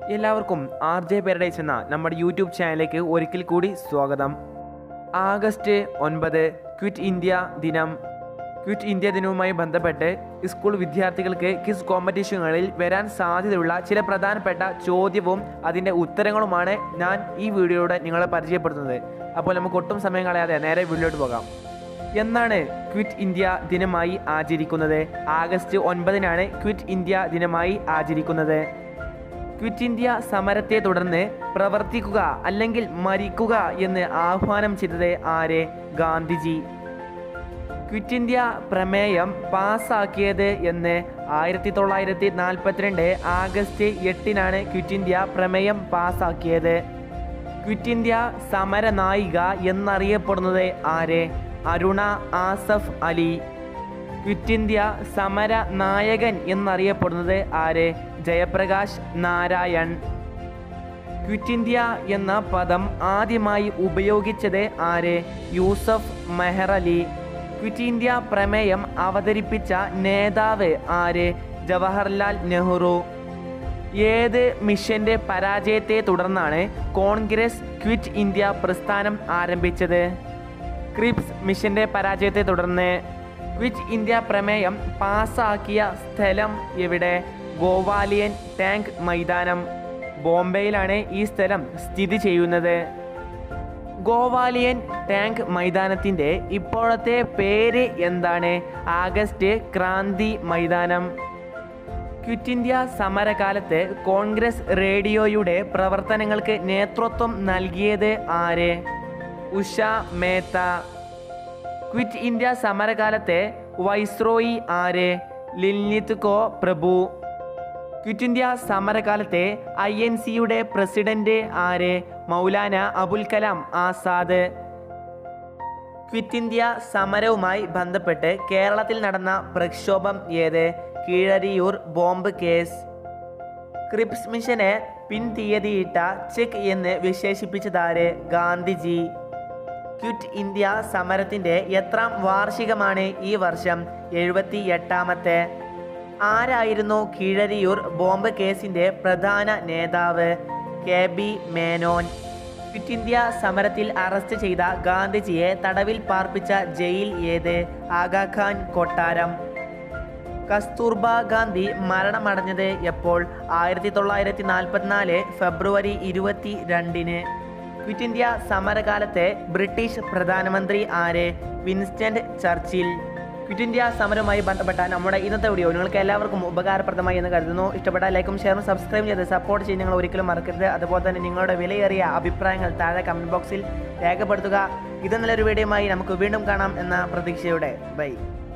എല്ലാവർക്കും R J paradise എന്ന നമ്മുടെ യൂട്യൂബ് ചാനലിലേക്ക് ഒരിക്കൽ കൂടി സ്വാഗതം ആഗസ്റ്റ് ഒൻപത് ക്വിറ്റ് ഇന്ത്യ ദിനം ക്വിറ്റ് ഇന്ത്യ ദിനവുമായി ബന്ധപ്പെട്ട് സ്കൂൾ വിദ്യാർത്ഥികൾക്ക് ക്വിസ് കോമ്പറ്റീഷനുകളിൽ വരാൻ സാധ്യതയുള്ള ചില പ്രധാനപ്പെട്ട ചോദ്യവും അതിൻ്റെ ഉത്തരങ്ങളുമാണ് ഞാൻ ഈ വീഡിയോയിലൂടെ നിങ്ങളെ പരിചയപ്പെടുത്തുന്നത് അപ്പോൾ നമുക്ക് ഒട്ടും സമയം കളയാതെ നേരെ വീഡിയോയിലോട്ട് പോകാം എന്നാണ് ക്വിറ്റ് ഇന്ത്യ ദിനമായി ആചരിക്കുന്നത് ആഗസ്റ്റ് ഒൻപതിനാണ് ക്വിറ്റ് ഇന്ത്യ ദിനമായി ആചരിക്കുന്നത് ക്വിറ്റ് ഇന്ത്യ സമരത്തെ തുടർന്ന് പ്രവർത്തിക്കുക അല്ലെങ്കിൽ മരിക്കുക എന്ന് ആഹ്വാനം ചെയ്തത് ആര് ഗാന്ധിജി ക്വിറ്റ് ഇന്ത്യ പ്രമേയം പാസ്സാക്കിയത് എന്ന് ആയിരത്തി തൊള്ളായിരത്തി നാൽപ്പത്തിരണ്ട് ആഗസ്റ്റ് എട്ടിനാണ് ക്വിറ്റ് ഇന്ത്യ പ്രമേയം പാസ്സാക്കിയത് ക്വിറ്റ് ഇന്ത്യ സമരനായിക എന്നറിയപ്പെടുന്നത് ആര് അരുണ ആസഫ് അലി ക്വിറ്റ് ഇന്ത്യ സമര നായകൻ എന്നറിയപ്പെടുന്നത് ആര് ജയപ്രകാശ് നാരായൺ ക്വിറ്റ് ഇന്ത്യ എന്ന പദം ആദ്യമായി ഉപയോഗിച്ചത് ആര് യൂസഫ് മെഹർ അലി ക്വിറ്റ് ഇന്ത്യ പ്രമേയം അവതരിപ്പിച്ച നേതാവ് ആര് ജവഹർലാൽ നെഹ്റു ഏത് മിഷന്റെ പരാജയത്തെ തുടർന്നാണ് കോൺഗ്രസ് ക്വിറ്റ് ഇന്ത്യ പ്രസ്ഥാനം ആരംഭിച്ചത് ക്രിപ്സ് മിഷന്റെ പരാജയത്തെ തുടർന്ന് ക്വിറ്റ് ഇന്ത്യ പ്രമേയം പാസാക്കിയ സ്ഥലം എവിടെ ഗോവാലിയൻ ടാങ്ക് മൈതാനം ബോംബെയിലാണ് ഈ സ്ഥലം സ്ഥിതി ചെയ്യുന്നത് ഗോവാലിയൻ ടാങ്ക് മൈതാനത്തിൻ്റെ ഇപ്പോഴത്തെ പേര് എന്താണ് ആഗസ്റ്റ് ക്രാന്തി മൈതാനം ക്വിറ്റ് ഇന്ത്യ സമരകാലത്ത് കോൺഗ്രസ് റേഡിയോയുടെ പ്രവർത്തനങ്ങൾക്ക് നേതൃത്വം നൽകിയത് ആര് ഉഷ മേത്ത ക്വിറ്റ് ഇന്ത്യ സമരകാലത്തെ വൈസ്രോയി ആര് ലിൽനിത് കോ പ്രഭു ക്വിറ്റ് ഇന്ത്യ സമരകാലത്തെ ഐ എൻ സിയുടെ പ്രസിഡന്റ് ആര് മൗലാന അബുൽ കലാം ആസാദ് ക്വിറ്റ് ഇന്ത്യ സമരവുമായി ബന്ധപ്പെട്ട് കേരളത്തിൽ നടന്ന പ്രക്ഷോഭം ഏത് കീഴരിയൂർ ബോംബ് കേസ് ക്രിപ്സ് മിഷനെ പിൻതീയതിയിട്ട ചെക്ക് എന്ന് വിശേഷിപ്പിച്ചതാര് ഗാന്ധിജി ക്വിറ്റ് ഇന്ത്യ സമരത്തിൻ്റെ എത്രാം വാർഷികമാണ് ഈ വർഷം എഴുപത്തി എട്ടാമത്തെ ആരായിരുന്നു കീഴരിയൂർ ബോംബ് കേസിൻ്റെ പ്രധാന നേതാവ് K B Menon quit India സമരത്തിൽ അറസ്റ്റ് ചെയ്ത ഗാന്ധിജിയെ തടവിൽ പാർപ്പിച്ച ജയിൽ ഏത് ആഗാഖാൻ കൊട്ടാരം കസ്തൂർബ ഗാന്ധി മരണമടഞ്ഞത് എപ്പോൾ ആയിരത്തി തൊള്ളായിരത്തി നാൽപ്പത്തിനാല് ഫെബ്രുവരി ഇരുപത്തി രണ്ടിന് ക്വിറ്റ് ഇന്ത്യ സമരകാലത്തെ ബ്രിട്ടീഷ് പ്രധാനമന്ത്രി ആര് വിൻസ്റ്റന്റ് ചർച്ചിൽ ക്വിറ്റ് ഇന്ത്യ സമരവുമായി ബന്ധപ്പെട്ട നമ്മുടെ ഇന്നത്തെ വീഡിയോ നിങ്ങൾക്ക് എല്ലാവർക്കും ഉപകാരപ്രദമായി എന്ന് കരുതുന്നു ഇഷ്ടപ്പെട്ട ലൈക്കും ഷെയറും സബ്സ്ക്രൈബ് ചെയ്ത് സപ്പോർട്ട് ചെയ്ത് നിങ്ങൾ ഒരിക്കലും മറക്കരുത് അതുപോലെ തന്നെ നിങ്ങളുടെ വിലയേറിയ അഭിപ്രായങ്ങൾ താഴെ കമൻറ്റ് ബോക്സിൽ രേഖപ്പെടുത്തുക ഇത് നല്ലൊരു വീഡിയോയുമായി നമുക്ക് വീണ്ടും കാണാം എന്ന പ്രതീക്ഷയോടെ ബൈ